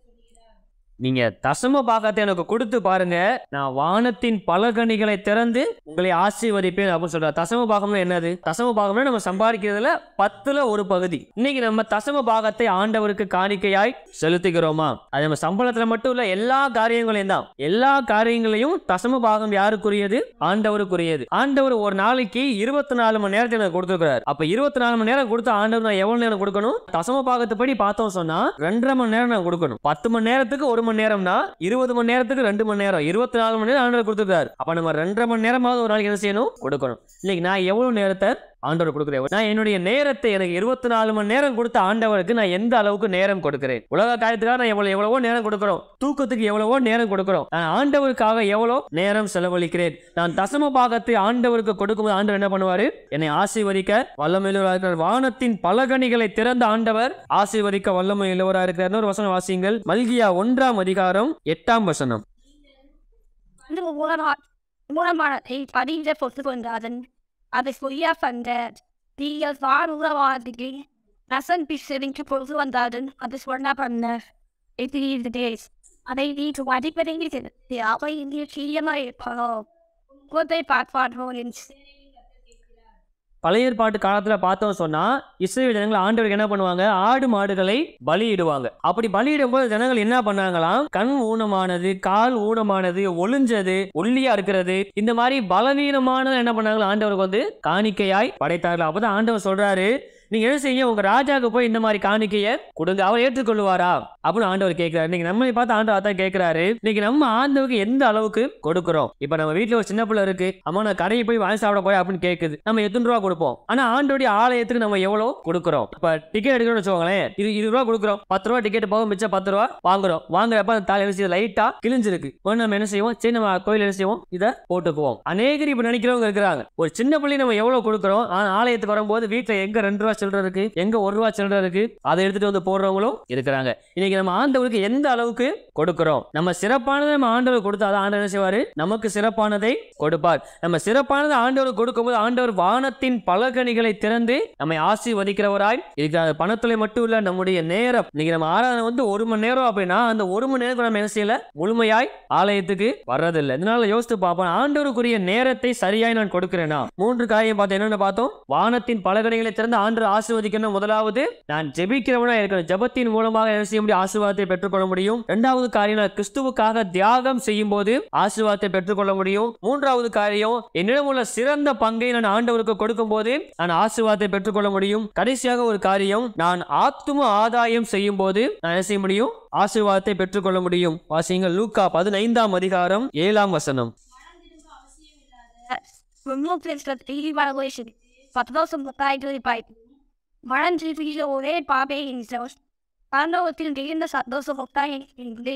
நீங்க தசம பாகத்தை எனக்கு கொடுத்து பாருங்க நான் வானத்தின் பலகணிகளை திறந்து உங்களை ஆசீர்வதிப்பேன் அப்படின்னு சொல்றாரு தசம பாகம்னா என்னது தசம பாகம்னா நம்ம சம்பாதிக்கிறதுல பத்துல ஒரு பகுதி இன்னைக்கு நம்ம தசம பாகத்தை ஆண்டவருக்கு காணிக்கையாய் செலுத்துகிறோமா அது நம்ம சம்பளத்துல மட்டும் இல்ல எல்லா காரியங்களையும் தான் எல்லா காரியங்களையும் தசம பாகம் யாருக்குரியது ஆண்டவருக்குரியது ஆண்டவர் ஒரு நாளைக்கு இருபத்தி நாலு மணி நேரத்தை எனக்கு கொடுத்துருக்கிறார் அப்ப இருபத்தி நாலு மணி நேரம் கொடுத்த ஆண்டவர் நான் எவ்வளவு நேரம் கொடுக்கணும் தசம பாகத்துப்படி பார்த்தோம் சொன்னா ரெண்டரை மணி நேரம் நான் கொடுக்கணும் பத்து மணி நேரத்துக்கு ஒரு மணி மணி நேரம்னா இருபது மணி நேரத்துக்கு ரெண்டு மணி நேரம் இருபத்தி நாலு மணி நேரம் ஆண்டவர் கொடுத்துருக்காரு அப்ப நம்ம ரெண்டரை மணி நேரமாவது ஒரு நாளைக்கு என்ன செய்யணும் கொடுக்கணும் இன்னைக்கு நான் எவ்வளவு நேரத்தை ஆண்டவர் கொடுக்குறேன் நான் என்னுடைய நேரத்தை எனக்கு இருபத்தி நாலு மணி நேரம் கொடுத்த ஆண்டவருக்கு நான் எந்த அளவுக்கு நேரம் கொடுக்கிறேன் உலக காரியத்துக்காக நான் எவ்வளவு எவ்வளவோ நேரம் கொடுக்குறோம் தூக்கத்துக்கு எவ்வளவோ நேரம் கொடுக்குறோம் நான் ஆண்டவருக்காக எவ்வளோ நேரம் செலவழிக்கிறேன் நான் தசம பாகத்தை ஆண்டவருக்கு கொடுக்கும்போது ஆண்டவர் என்ன பண்ணுவாரு என்னை ஆசீர்வதிக்க வல்லமையுள்ளவராக இருக்கிறார் வானத்தின் பலகணிகளை திறந்த ஆண்டவர் ஆசீர்வதிக்க வல்லமையுள்ளவராக இருக்கிறார் இன்னொரு வசனம் வாசியுங்கள் மல்கியா ஒன்றாம் அதிகாரம் எட்டாம் வசனம் இந்த மூலமா மூலமானத்தை பதிந்த பொறுத்து கொண்டாதன் அதை சொல்லியா கண்ட நீங்கள் தான் உறவாதிக்கு ரசன் பிசரிக்கு பொறுத்து வந்தாதன் அது சொன்ன பண்ண இது இது அதை நீ மதிப்படைந்து அவை இங்கே சீயமாக இருப்பானோ குழந்தை பார்ப்பானோ என்று பழைய ஏற்பாட்டு காலத்துல பார்த்தோம் சொன்னா இஸ்ரேல் ஜனங்கள் ஆண்டவருக்கு என்ன பண்ணுவாங்க ஆடு மாடுகளை பலியிடுவாங்க அப்படி பலியிடும்போது ஜனங்கள் என்ன பண்ணாங்களாம் கண் ஊனமானது கால் ஊனமானது ஒளிஞ்சது ஒல்லியா இருக்கிறது இந்த மாதிரி பலவீனமானது என்ன பண்ணாங்களா ஆண்டவருக்கு வந்து காணிக்கையாய் படைத்தார்கள் அப்பதான் ஆண்டவர் சொல்றாரு நீங்க என்ன செய்யுங்க உங்க ராஜாவுக்கு போய் இந்த மாதிரி காணிக்கைய கொடுங்க அவர் ஏற்றுக்கொள்வாரா அப்படின்னு ஆண்டவர் கேட்கிறாரு நீங்க நம்மளை பார்த்து ஆண்டவர் அதான் கேட்கிறாரு இன்னைக்கு நம்ம ஆண்டவருக்கு எந்த அளவுக்கு கொடுக்குறோம் இப்ப நம்ம வீட்டுல ஒரு சின்ன பிள்ளை இருக்கு அம்மா நான் கடையை போய் வாங்கி சாப்பிட போய் அப்படின்னு கேக்குது நம்ம எத்தனை ரூபா கொடுப்போம் ஆனா ஆண்டோடைய ஆலயத்துக்கு நம்ம எவ்வளவு கொடுக்குறோம் இப்ப டிக்கெட் எடுக்கணும்னு வச்சுக்கோங்களேன் இது இருபது ரூபா கொடுக்குறோம் பத்து ரூபா டிக்கெட் போக மிச்சம் பத்து ரூபா வாங்குறோம் வாங்குறப்ப அந்த தாலி என்ன லைட்டா கிழிஞ்சிருக்கு உடனே நம்ம என்ன செய்வோம் சரி நம்ம கோயில் என்ன செய்வோம் இதை போட்டுக்குவோம் அநேகர் இப்ப நினைக்கிறவங்க இருக்கிறாங்க ஒரு சின்ன பிள்ளை நம்ம எவ்வளவு கொடுக்குறோம் ஆனா ஆலயத்துக்கு வரும்போது வீட்டுல எங்க ரெண்டு ரூபா சில்லற இருக்கு எங்க ஒரு ரூபா சில்லற இருக்கு அதை எடுத்துட்டு வந்து போடுறவங்களும் இருக்கிறாங்க இன்னைக்கு நம்ம ஆண்டவருக்கு எந்த அளவுக்கு கொடுக்கிறோம் நம்ம சிறப்பானதை நம்ம ஆண்டவர் கொடுத்தாதான் ஆண்டவர் என்ன செய்வாரு நமக்கு சிறப்பானதை கொடுப்பார் நம்ம சிறப்பானதை ஆண்டவர் கொடுக்கும்போது ஆண்டவர் வானத்தின் பலகணிகளை திறந்து நம்மை ஆசீர்வதிக்கிறவராய் இருக்கிறார் பணத்துல மட்டும் இல்ல நம்முடைய நேரம் இன்னைக்கு நம்ம ஆராதனை வந்து ஒரு மணி நேரம் அப்படின்னா அந்த ஒரு மணி நேரம் நம்ம என்ன செய்யல முழுமையாய் ஆலயத்துக்கு வர்றதில்லை இதனால யோசித்து பார்ப்போம் ஆண்டவருக்குரிய நேரத்தை சரியாய் நான் கொடுக்கிறேனா மூன்று காரியம் பார்த்தோம் என்னென்ன பார்த்தோம் வானத்தின் பலகணிகளை திறந்து ஆண்டு ஆசீர்வதிக்கணும் முதலாவது நான் ஜெபிக்கிறவனா இருக்கணும் ஜெபத்தின் மூலமாக என்ன செய்ய முடியும் ஆசீர்வாதத்தை பெற்றுக்கொள்ள முடியும் இரண்டாவது காரியம் நான் கிறிஸ்துவுக்காக தியாகம் செய்யும் போது ஆசீர்வாதத்தை பெற்றுக்கொள்ள முடியும் மூன்றாவது காரியம் என்னிடம் உள்ள சிறந்த பங்கை நான் ஆண்டவருக்கு கொடுக்கும் போது நான் ஆசீர்வாதத்தை பெற்றுக்கொள்ள முடியும் கடைசியாக ஒரு காரியம் நான் ஆத்தும ஆதாயம் செய்யும் போது நான் என்ன செய்ய முடியும் ஆசீர்வாதத்தை பெற்றுக்கொள்ள முடியும் வாசியுங்கள் லூக்கா பதினைந்தாம் அதிகாரம் ஏழாம் வசனம் விமோசனத்தில் தீவிரவாத பத்தோசம் பத்தாயிரத்தி பாய்ப்பு மனம் திருப்பிய ஒரே பாபே என்கிறோம் பரலோகத்தில் மிகுந்த சந்தோஷம் பத்தாயிரத்தி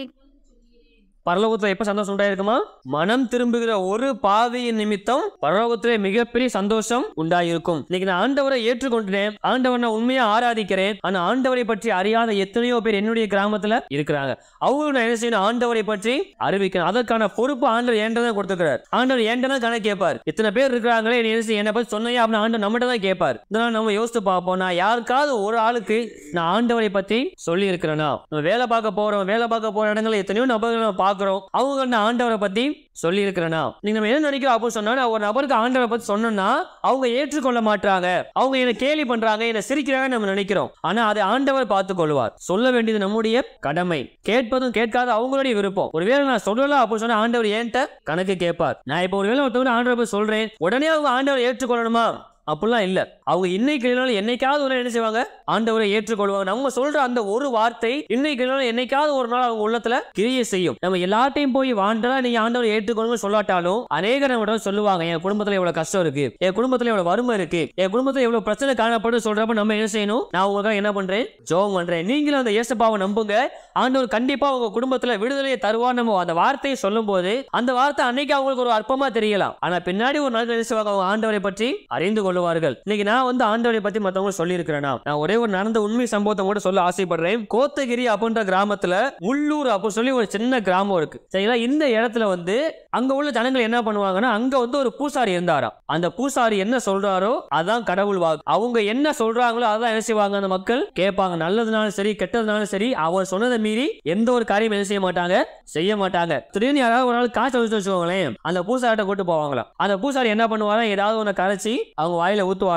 பரலோகத்துல எப்ப சந்தோஷம் உண்டாயிருக்குமா மனம் திரும்புகிற ஒரு பாவியின் நிமித்தம் பரலோகத்திலே மிகப்பெரிய சந்தோஷம் உண்டாயிருக்கும் இன்னைக்கு நான் ஆண்டவரை ஏற்றுக்கொண்டேன் ஆண்டவரை நான் உண்மையா ஆராதிக்கிறேன் ஆனா ஆண்டவரை பற்றி அறியாத எத்தனையோ பேர் என்னுடைய கிராமத்துல இருக்கிறாங்க அவங்களும் நான் என்ன செய்யணும் ஆண்டவரை பற்றி அறிவிக்கணும் அதற்கான பொறுப்பு ஆண்டவர் என்கிட்ட தான் கொடுத்துக்கிறார் ஆண்டவர் என்கிட்ட தான் கணக்கு கேட்பார் இத்தனை பேர் இருக்கிறாங்களே நீ என்ன செய்ய என்னை பத்தி சொன்னையா அப்படின்னு ஆண்டவர் நம்மகிட்ட தான் கேட்பார் இதனால நம்ம யோசித்து பார்ப்போம் நான் யாருக்காவது ஒரு ஆளுக்கு நான் ஆண்டவரை பற்றி சொல்லி இருக்கிறேனா நம்ம வேலை பார்க்க போறோம் வேலை பார்க்க போற இடங்கள்ல எத்தனையோ நபர்கள் நம்ம பார்க்கிறோம் அவங்க நான் ஆண்டவரை பத்தி சொல்லி இருக்கிறேனா நீங்க நம்ம என்ன நினைக்கிறோம் அப்போ சொன்னா நான் ஒரு நபருக்கு ஆண்டவரை பத்தி சொன்னோம்னா அவங்க ஏற்றுக்கொள்ள மாட்டாங்க அவங்க என்ன கேலி பண்றாங்க என்ன சிரிக்கிறாங்க நம்ம நினைக்கிறோம் ஆனா அதை ஆண்டவர் பார்த்துக் கொள்வார் சொல்ல வேண்டியது நம்முடைய கடமை கேட்பதும் கேட்காத அவங்களுடைய விருப்பம் ஒருவேளை நான் சொல்லல அப்போ சொன்னா ஆண்டவர் ஏன்ட்ட கணக்கு கேட்பார் நான் இப்போ ஒருவேளை ஒருத்தவங்க ஆண்டவரை போய் சொல்றேன் உடனே அவங்க ஆண்டவர் ஏற்றுக்கொள்ளணுமா அப்படிலாம் இல்ல அவங்க இன்னைக்கு இல்லைனாலும் என்னைக்காவது ஒரு நாள் என்ன செய்வாங்க ஆண்டவரை ஏற்றுக்கொள்வாங்க நம்ம சொல்ற அந்த ஒரு வார்த்தை இன்னைக்கு இல்லைனாலும் என்னைக்காவது ஒரு நாள் அவங்க உள்ளத்துல கிரியை செய்யும் நம்ம எல்லாத்தையும் போய் வாண்டா நீங்க ஆண்டவரை ஏற்றுக்கொள்ளுங்க சொல்லாட்டாலும் அநேக நம்ம சொல்லுவாங்க என் குடும்பத்துல எவ்வளவு கஷ்டம் இருக்கு என் குடும்பத்துல எவ்வளவு வறுமை இருக்கு என் குடும்பத்துல எவ்வளவு பிரச்சனை காணப்படும் சொல்றப்ப நம்ம என்ன செய்யணும் நான் உங்களுக்காக என்ன பண்றேன் ஜோம் பண்றேன் நீங்களும் அந்த இயேசப்பாவை நம்புங்க ஆண்டவர் கண்டிப்பா உங்க குடும்பத்துல விடுதலையை தருவார் நம்ம அந்த வார்த்தையை சொல்லும் போது அந்த வார்த்தை அன்னைக்கு அவங்களுக்கு ஒரு அற்பமா தெரியலாம் ஆனா பின்னாடி ஒரு நாள் என்ன செய்வாங்க அவங்க ஆண்டவரை பற்றி அறிந்து கொள்வார்கள் இன்னைக்கு நான் வந்து ஆண்டவரை பத்தி மத்தவங்க சொல்லி இருக்கிறேன்னா நான் ஒரே ஒரு நடந்த உண்மை சம்பவத்தை கூட சொல்ல ஆசைப்படுறேன் கோத்தகிரி அப்படின்ற கிராமத்துல உள்ளூர் அப்போ சொல்லி ஒரு சின்ன கிராமம் இருக்கு சரிங்களா இந்த இடத்துல வந்து அங்க உள்ள ஜனங்கள் என்ன பண்ணுவாங்கன்னா அங்க வந்து ஒரு பூசாரி இருந்தாராம் அந்த பூசாரி என்ன சொல்றாரோ அதான் கடவுள் வாக்கு அவங்க என்ன சொல்றாங்களோ அதான் என்ன செய்வாங்க அந்த மக்கள் கேட்பாங்க நல்லதுனாலும் சரி கெட்டதுனாலும் சரி அவர் சொன்னதை மீறி எந்த ஒரு காரியம் என்ன செய்ய மாட்டாங்க செய்ய மாட்டாங்க திடீர்னு யாராவது ஒரு நாள் காய்ச்சல் வச்சு வச்சுக்கோங்களேன் அந்த பூசாரிட்ட கூட்டு போவாங்களாம் அந்த பூசாரி என்ன பண்ணுவாராம் ஏதாவது ஒன்று கரைச்சி அவங்க வாயில ஊத்துவாராம்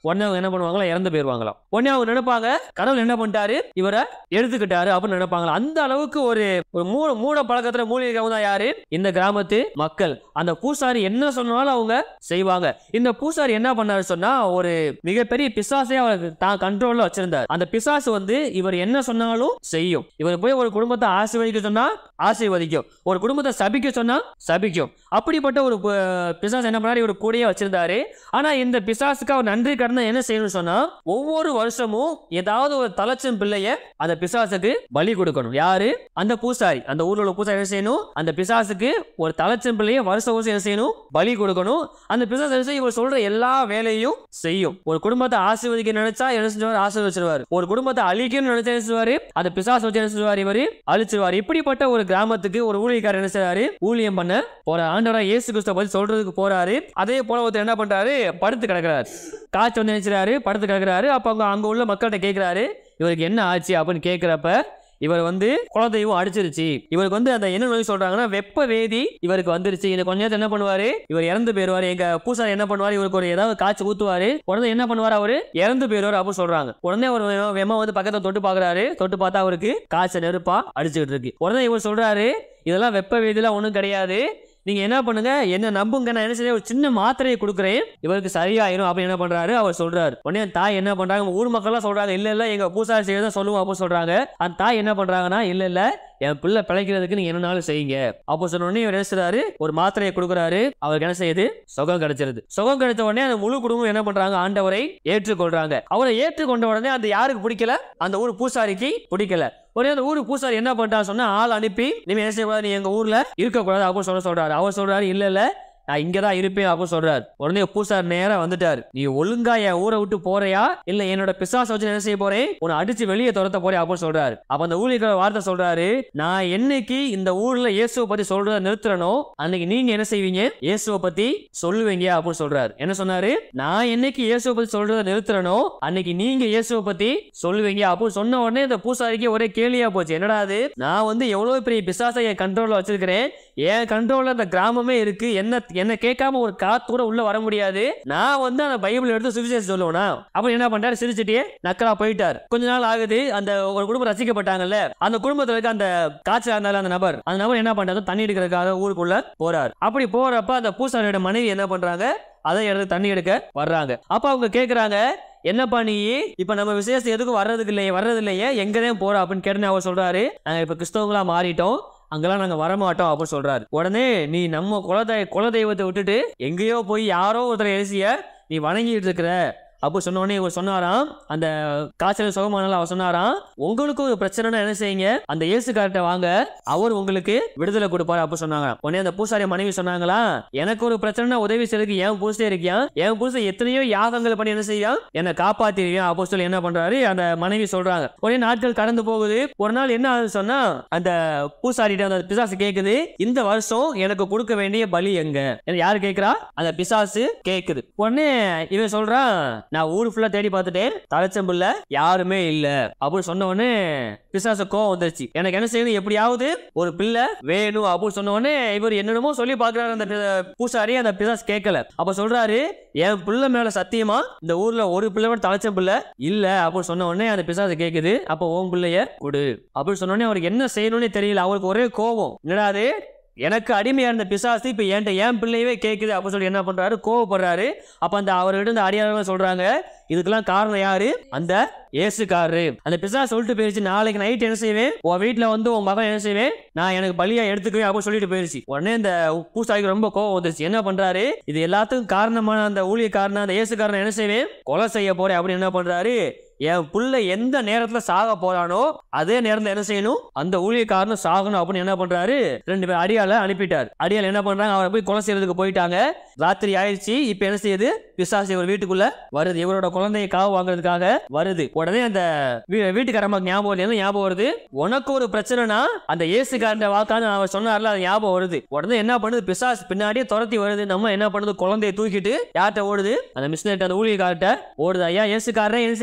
உடனே அவங்க என்ன பண்ணுவாங்களா இறந்து போயிருவாங்களாம் உடனே அவங்க நினைப்பாங்க கடவுள் என்ன பண்ணிட்டாரு இவரை எடுத்துக்கிட்டாரு அப்படின்னு நினைப்பாங்களா அந்த அளவுக்கு ஒரு ஒரு மூட மூட பழக்கத்துல மூலிகை தான் யாரு இந்த கிராமத்து மக்கள் அந்த பூசாரி என்ன சொன்னாலும் அவங்க செய்வாங்க இந்த பூசாரி என்ன பண்ணாரு சொன்னா ஒரு மிகப்பெரிய பிசாசே அவருக்கு தான் கண்ட்ரோல்ல வச்சிருந்தார் அந்த பிசாசு வந்து இவர் என்ன சொன்னாலும் செய்யும் இவர் போய் ஒரு குடும்பத்தை ஆசீர்வதிக்க சொன்னா ஆசீர்வதிக்கும் ஒரு குடும்பத்தை சபிக்க சொன்னா சபிக்கும் அப்படிப்பட்ட ஒரு பு- பிசாசு என்ன பண்ணாரு இவர் கூடயே வச்சிருந்தாரு ஆனா இந்த பிசாசுக்கு அவர் நன்றி கடனை என்ன செய்யணும்னு சொன்னா ஒவ்வொரு வருஷமும் ஏதாவது ஒரு தலைச்சம் பிள்ளைய அந்த பிசாசுக்கு பலி கொடுக்கணும் யாரு அந்த பூசாரி அந்த ஊர்ல உள்ள பூசாரி என்ன செய்யணும் அந்த பிசாசுக்கு ஒரு தலைச்சம் பிள்ளைய வருஷம் வருஷம் என்ன செய்யணும் பலி கொடுக்கணும் அந்த பிசாசு என்ன செய்யும்? இவர் சொல்ற எல்லா வேலையும் செய்யும் ஒரு குடும்பத்தை ஆசீர்வதிக்க நினைச்சா என்ன செஞ்சுவார் ஆசீர்வதிச்சிருவாரு ஒரு குடும்பத்தை அழிக்கணும்னு நினைச்சா என்ன செய்வாரு அந்த பிசாசு வச்சு என்ன செய்வார் இவரு அழிச்சிருவார் இப்படிப்பட்ட ஒரு கிராமத்துக்கு ஒரு ஊழியக்காரர் என்ன செய்றாரு ஊழியம் பண்ண போற ஆண்டவரா இயேசு கிறிஸ்துவ பத்தி சொல்றதுக்கு போறாரு அதே போல ஒருத்தர் என்ன பண்றாரு படுத்து கிடக்குறாரு காய்ச்சி வந்து நினைச்சாரு படுத்து கிடக்குறாரு அப்ப அங்க அங்க உள்ள மக்கள்கிட்ட கேக்குறாரு இவருக்கு என்ன ஆச்சு அப்படின்னு கேக்குறப்ப இவர் வந்து குலதெய்வம் அடிச்சிருச்சு இவருக்கு வந்து அந்த என்ன நோய் சொல்றாங்கன்னா வெப்ப வேதி இவருக்கு வந்துருச்சு இந்த கொஞ்ச நேரத்துல என்ன பண்ணுவாரு இவர் இறந்து போயிருவாரு எங்க பூசாரி என்ன பண்ணுவாரு இவருக்கு ஒரு ஏதாவது காய்ச்சி ஊத்துவாரு உடனே என்ன பண்ணுவாரு அவரு இறந்து போயிருவாரு அப்படின்னு சொல்றாங்க உடனே ஒரு வெம்ம வந்து பக்கத்துல தொட்டு பாக்குறாரு தொட்டு பார்த்தா அவருக்கு காய்ச்சல் நெருப்பா அடிச்சுக்கிட்டு இருக்கு உடனே இவர் சொல்றாரு இதெல்லாம் வெப்ப வேதிலாம் ஒன்றும் கிடையாது நீங்க என்ன பண்ணுங்க என்ன நம்புங்க நான் என்ன செய்ய ஒரு சின்ன மாத்திரையை கொடுக்குறேன் இவருக்கு சரியாயிரும் அப்படின்னு என்ன பண்றாரு அவர் சொல்றாரு உடனே அந்த தாய் என்ன பண்றாங்க ஊர் மக்கள்லாம் சொல்றாங்க இல்ல இல்ல எங்க பூசாரி செய்யறத சொல்லுவோம் அப்போ சொல்றாங்க அந்த தாய் என்ன பண்றாங்கன்னா இல்ல இல்ல என் பிள்ளை பிழைக்கிறதுக்கு நீங்க என்னனாலும் செய்யுங்க அப்போ சொன்ன உடனே இவர் என்ன செய்றாரு ஒரு மாத்திரையை கொடுக்குறாரு அவருக்கு என்ன செய்யுது சுகம் கிடைச்சிருது சுகம் கிடைச்ச உடனே அந்த முழு குடும்பம் என்ன பண்றாங்க ஆண்டவரை ஏற்றுக்கொள்றாங்க அவரை ஏற்றுக்கொண்ட உடனே அந்த யாருக்கு பிடிக்கல அந்த ஊர் பூசாரிக்கு பிடிக்கல உடனே அந்த ஊர் பூசாரி என்ன பண்ணிட்டான்னு சொன்னா ஆள் அனுப்பி நீ என்ன செய்யக்கூடாது நீ எங்க ஊர்ல இருக்கக்கூடாது அப்படின்னு சொல்ல சொல்றாரு அவர் சொல்றாரு இல்ல இல்ல நான் இங்க தான் இருப்பேன் அப்படின்னு சொல்றாரு உடனே பூசாரி நேரா வந்துட்டாரு நீ ஒழுங்கா என் ஊரை விட்டு போறியா இல்ல என்னோட பிசாச வச்சு என்ன செய்ய போறேன் உன்னை அடிச்சு வெளியே துரத்த போறேன் அப்படின்னு சொல்றாரு அப்ப அந்த ஊழியர் வார்த்தை சொல்றாரு நான் என்னைக்கு இந்த ஊர்ல இயேசுவை பத்தி சொல்றத நிறுத்துறனோ அன்னைக்கு நீங்க என்ன செய்வீங்க இயேசுவை பத்தி சொல்லுவீங்க அப்படின்னு சொல்றாரு என்ன சொன்னாரு நான் என்னைக்கு இயேசுவை பத்தி சொல்றத நிறுத்துறனோ அன்னைக்கு நீங்க இயேசுவை பத்தி சொல்லுவீங்க அப்படின்னு சொன்ன உடனே இந்த பூசாரிக்கு ஒரே கேலியா போச்சு என்னடா அது நான் வந்து எவ்வளவு பெரிய பிசாசை என் கண்ட்ரோல்ல வச்சிருக்கிறேன் என் கண்ட்ரோல்ல அந்த கிராமமே இருக்கு என்ன என்ன கேட்காம ஒரு காத்து கூட உள்ள வர முடியாது நான் வந்து அந்த பைபிள் எடுத்து சுவிசேஷம் சொல்லுவேனா அப்ப என்ன பண்றாரு சிரிச்சுட்டே நக்கலா போயிட்டார் கொஞ்ச நாள் ஆகுது அந்த ஒரு குடும்பம் ரசிக்கப்பட்டாங்கல்ல அந்த குடும்பத்துல இருக்க அந்த காய்ச்சல் இருந்தாலும் அந்த நபர் அந்த நபர் என்ன பண்றாரு தண்ணி எடுக்கிறதுக்காக ஊருக்குள்ள போறார் அப்படி போறப்ப அந்த பூசாரியோட மனைவி என்ன பண்றாங்க அதை எடுத்து தண்ணி எடுக்க வர்றாங்க அப்ப அவங்க கேக்குறாங்க என்னப்பா நீ இப்ப நம்ம விசேஷம் எதுக்கும் வர்றதுக்கு இல்லையே வர்றது இல்லையே எங்கதான் போற அப்படின்னு கேட்டு அவர் சொல்றாரு நாங்க இப்ப கிறிஸ்தவங்களா மாறிட்டோம் அங்கெல்லாம் நாங்க வரமாட்டோம் அப்படின்னு சொல்றாரு உடனே நீ நம்ம குலதெய் குலதெய்வத்தை விட்டுட்டு எங்கேயோ போய் யாரோ ஒருத்தர் எழுசிய நீ வணங்கிட்டு இருக்கிற அப்போ சொன்ன உடனே இவர் சொன்னாராம் அந்த காய்ச்சல் சுகமானால அவர் சொன்னாராம் உங்களுக்கு ஒரு பிரச்சனைனா என்ன செய்யுங்க அந்த இயேசுக்கார்ட்ட வாங்க அவர் உங்களுக்கு விடுதலை கொடுப்பாரு அப்போ சொன்னாங்க உடனே அந்த பூசாரி மனைவி சொன்னாங்களா எனக்கு ஒரு பிரச்சனை உதவி செய்யறதுக்கு என் புருஷன் இருக்கியான் என் புருஷன் எத்தனையோ யாகங்கள் பண்ணி என்ன செய்யான் என்னை காப்பாத்திருவியான் அப்போ சொல்லி என்ன பண்றாரு அந்த மனைவி சொல்றாங்க உடனே நாட்கள் கடந்து போகுது ஒரு நாள் என்ன ஆகுது சொன்னா அந்த பூசாரிட்ட அந்த பிசாசு கேக்குது இந்த வருஷம் எனக்கு கொடுக்க வேண்டிய பலி எங்க என்ன யாரு கேக்குறா அந்த பிசாசு கேக்குது உடனே இவன் சொல்றான் நான் ஊர் ஃபுல்லா தேடி பார்த்துட்டேன் தலைச்சம்புள்ள யாருமே இல்ல அப்படின்னு சொன்ன உடனே பிசாசு கோவம் வந்துருச்சு எனக்கு என்ன செய்யணும் எப்படியாவது ஒரு பிள்ளை வேணும் அப்படின்னு சொன்ன உடனே இவர் என்னென்னமோ சொல்லி பாக்குறாரு அந்த பி- பூசாரி அந்த பிசாசு கேட்கல அப்ப சொல்றாரு என் பிள்ளை மேல சத்தியமா இந்த ஊர்ல ஒரு பிள்ளை கூட தலைச்ச பிள்ளை இல்ல அப்படின்னு சொன்ன உடனே அந்த பிசாசு கேக்குது அப்ப உன் பிள்ளைய கொடு அப்படின்னு சொன்ன உடனே அவருக்கு என்ன செய்யணும்னே தெரியல அவருக்கு ஒரே கோவம் என்னடா அது எனக்கு அடிமையா இருந்த பிசாசு இப்ப என்கிட்ட என் பிள்ளையவே கேக்குது அப்படின்னு சொல்லி என்ன பண்றாரு கோவப்படுறாரு அப்ப அந்த அவர்கிட்ட இருந்த அடியாளர்கள் சொல்றாங்க இதுக்கெல்லாம் காரணம் யாரு அந்த ஏசுக்காரரு அந்த பிசா சொல்லிட்டு போயிருச்சு நாளைக்கு நைட் என்ன செய்வேன் உன் வீட்டுல வந்து உன் மகன் என்ன செய்வேன் நான் எனக்கு பலியா எடுத்துக்குவேன் அப்படின்னு சொல்லிட்டு போயிருச்சு உடனே இந்த பூசாரிக்கு ரொம்ப கோவம் வந்துருச்சு என்ன பண்றாரு இது எல்லாத்துக்கும் காரணமான அந்த ஊழியக்காரன் அந்த ஏசுக்காரனை என்ன செய்வேன் கொலை செய்ய போறேன் அப்படின்னு என்ன பண்றாரு என் புள்ள எந்த நேரத்துல சாக போறானோ அதே நேரத்துல என்ன செய்யணும் அந்த ஊழியக்காரனும் சாகணும் அப்படின்னு என்ன பண்றாரு ரெண்டு பேர் அடியால அனுப்பிட்டார் அடியால் என்ன பண்றாங்க அவரை போய் கொலை செய்யறதுக்கு போயிட்டாங்க ராத்திரி ஆயிடுச்சு இப்ப என்ன செய்யுது பிசாசு இவர் வீட்டுக்குள்ள வருது இவரோட குழந்தையை காவு வாங்குறதுக்காக வருது உடனே அந்த வீ- வீட்டுக்காரம்மாக்கு ஞாபகம் வருது என்ன ஞாபகம் வருது உனக்கு ஒரு பிரச்சனைனா அந்த இயேசுக்காரன் வாக்கான்னு அவர் சொன்னார்ல அது ஞாபகம் வருது உடனே என்ன பண்ணுது பிசாசு பின்னாடியே துரத்தி வருது நம்ம என்ன பண்ணுது குழந்தையை தூக்கிட்டு யார்கிட்ட ஓடுது அந்த மிஷினர்ட்ட அந்த ஊழியக்கார்ட்ட ஓடுது ஐயா இயேசுக்காரன் என்ன செய்யுங்க என் குழந்தைய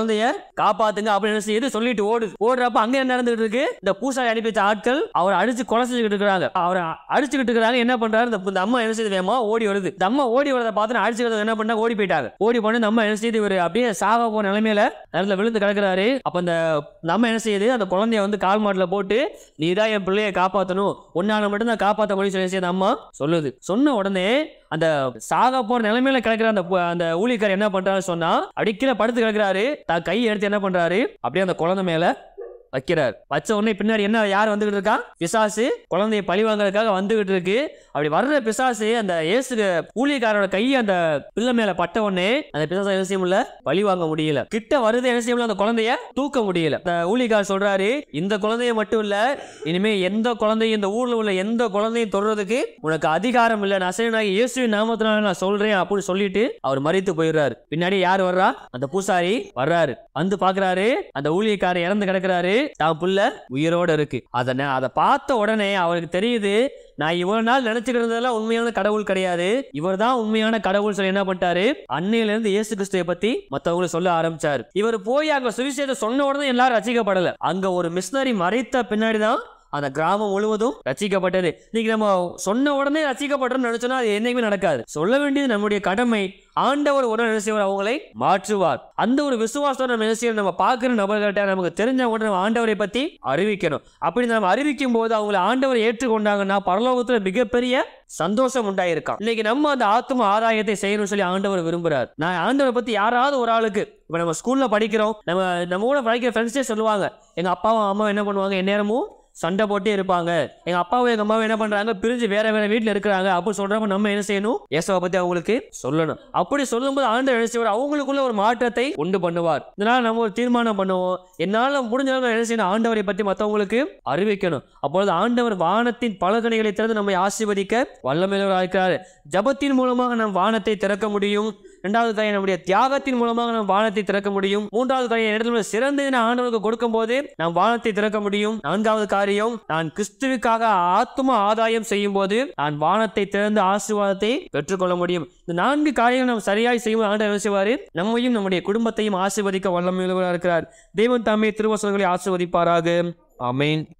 குழந்தைய காப்பாத்துங்க அப்படின்னு என்ன செய்யுது சொல்லிட்டு ஓடுது ஓடுறப்ப அங்க என்ன நடந்துட்டு இருக்கு இந்த பூசாரி அனுப்பி வச்ச ஆட்கள் அவரை அடிச்சு கொலை செஞ்சுக்கிட்டு இருக்காங்க அவரை அடிச்சுக்கிட்டு இருக்காங்க என்ன பண்றாரு இந்த இந்த அம்மா என்ன செய்யுது வேகமா ஓடி வருது இந்த அம்மா ஓடி வரதை பார்த்து அடிச்சுக்கிறது என்ன பண்ணா ஓடி போயிட்டாங்க ஓடி போன நம்ம என்ன செய்யுது இவர் அப்படியே சாக போன நிலைமையில நேரத்தில் விழுந்து கிடக்குறாரு அப்ப அந்த நம்ம என்ன செய்யுது அந்த குழந்தைய வந்து கால் மாட்டுல போட்டு நீ தான் என் பிள்ளைய காப்பாற்றணும் உன்னால மட்டும் தான் காப்பாற்ற முடியும் சொல்லி செய்யுது அம்மா சொல்லுது சொன்ன உடனே அந்த சாக போற நிலைமையில கிடக்குற அந்த பு- அந்த ஊழியக்காரர் என்ன பண்றாரு சொன்னா அப்படி கீழே படுத்து கிடக்குறாரு தான் கையை எடுத்து என்ன பண்றாரு அப்படியே அந்த குழந்தை மேல வைக்கிறார் வச்ச உடனே பின்னாடி என்ன யார் வந்துகிட்டு இருக்கா பிசாசு குழந்தைய பழி வாங்குறதுக்காக வந்துகிட்டு இருக்கு அப்படி வர்ற பிசாசு அந்த இயேசு ஊழியக்காரோட கையை அந்த பிள்ளை மேல பட்ட உடனே அந்த பிசாசு என்ன செய்ய முடியல பழி வாங்க முடியல கிட்ட வருது என்ன செய்ய முடியல அந்த குழந்தைய தூக்க முடியல அந்த ஊழியக்கார் சொல்றாரு இந்த குழந்தைய மட்டும் இல்ல இனிமே எந்த குழந்தையும் இந்த ஊர்ல உள்ள எந்த குழந்தையும் தொடுறதுக்கு உனக்கு அதிகாரம் இல்ல நசரனாகி இயேசுவின் நாமத்தினால நான் சொல்றேன் அப்படின்னு சொல்லிட்டு அவர் மறித்து போயிடுறாரு பின்னாடி யார் வர்றா அந்த பூசாரி வர்றாரு வந்து பாக்குறாரு அந்த ஊழியக்காரர் இறந்து கிடக்குறாரு தான் புள்ள உயிரோட இருக்கு அதை ந- அதை பார்த்த உடனே அவருக்கு தெரியுது நான் இவ்வளவு நாள் நினைச்சுக்கிட்டு இருந்ததெல்லாம் உண்மையான கடவுள் கிடையாது இவர் தான் உண்மையான கடவுள் சொல்லி என்ன பண்ணிட்டாரு அன்னையில இருந்து இயேசு கிறிஸ்துவை பத்தி மத்தவங்களுக்கு சொல்ல ஆரம்பிச்சாரு இவர் போய் அங்க சுவிசேஷம் சொன்ன உடனே எல்லாரும் ரசிக்கப்படல அங்க ஒரு மிஷினரி மறைத்த பின்னாடி தான் அந்த கிராமம் முழுவதும் ரசிக்கப்பட்டது இன்னைக்கு நம்ம சொன்ன உடனே ரசிக்கப்பட்டோம்னு நினைச்சோம்னா அது என்னைக்குமே நடக்காது சொல்ல வேண்டியது நம்முடைய கடமை ஆண்டவர் உடனே என்ன செய்வார் அவங்களை மாற்றுவார் அந்த ஒரு விசுவாசத்தோட நம்ம என்ன செய்யணும் நம்ம பார்க்குற நபர்கள்ட்ட நமக்கு தெரிஞ்ச உடனே நம்ம ஆண்டவரை பத்தி அறிவிக்கணும் அப்படி நம்ம அறிவிக்கும் போது அவங்களை ஆண்டவரை ஏற்றுக்கொண்டாங்கன்னா பரலோகத்துல மிகப்பெரிய சந்தோஷம் உண்டாயிருக்கான் இன்னைக்கு நம்ம அந்த ஆத்ம ஆதாயத்தை செய்யணும்னு சொல்லி ஆண்டவர் விரும்புறார் நான் ஆண்டவரை பத்தி யாராவது ஒரு ஆளுக்கு இப்போ நம்ம ஸ்கூல்ல படிக்கிறோம் நம்ம நம்ம கூட படிக்கிற ஃப்ரெண்ட்ஸே சொல்லுவாங்க எங்க அப்பாவும் அம்மாவும் என்ன பண்ணுவாங்க எந்நேரமும் சண்டை போட்டே இருப்பாங்க எங்க அப்பாவும் எங்க அம்மாவும் என்ன பண்றாங்க பிரிஞ்சு வேற வேற வீட்ல இருக்கிறாங்க அப்படி சொல்றப்ப நம்ம என்ன செய்யணும் இயேசுவை பத்தி அவங்களுக்கு சொல்லணும் அப்படி சொல்லும்போது ஆண்டு என்ன செய்வார் அவங்களுக்குள்ள ஒரு மாற்றத்தை உண்டு பண்ணுவார் இதனால நம்ம ஒரு தீர்மானம் பண்ணுவோம் என்னால முடிஞ்ச அளவு என்ன செய்யணும் ஆண்டவரை பத்தி மற்றவங்களுக்கு அறிவிக்கணும் அப்பொழுது ஆண்டவர் வானத்தின் பலகணிகளை திறந்து நம்மை ஆசீர்வதிக்க வல்லமையுள்ளவராக இருக்கிறார் ஜபத்தின் மூலமாக நம் வானத்தை திறக்க முடியும் இரண்டாவது காரியம் நம்முடைய தியாகத்தின் மூலமாக நாம் வானத்தை திறக்க முடியும் மூன்றாவது காரியம் இடத்துல சிறந்தது நான் ஆண்டவருக்கு கொடுக்கும் போது நாம் வானத்தை திறக்க முடியும் நான்காவது காரியம் நான் கிறிஸ்துவுக்காக ஆத்ம ஆதாயம் செய்யும் போது நான் வானத்தை திறந்து ஆசீர்வாதத்தை பெற்றுக்கொள்ள முடியும் இந்த நான்கு காரியங்கள் நாம் சரியாய் செய்யும் ஆண்டவர் என்ன செய்வாரு நம்மையும் நம்முடைய குடும்பத்தையும் ஆசீர்வதிக்க வல்லமையுள்ளவராக இருக்கிறார் தெய்வம் தாமே திருவசனங்களை ஆசீர்வதிப்பாராக ஆமென்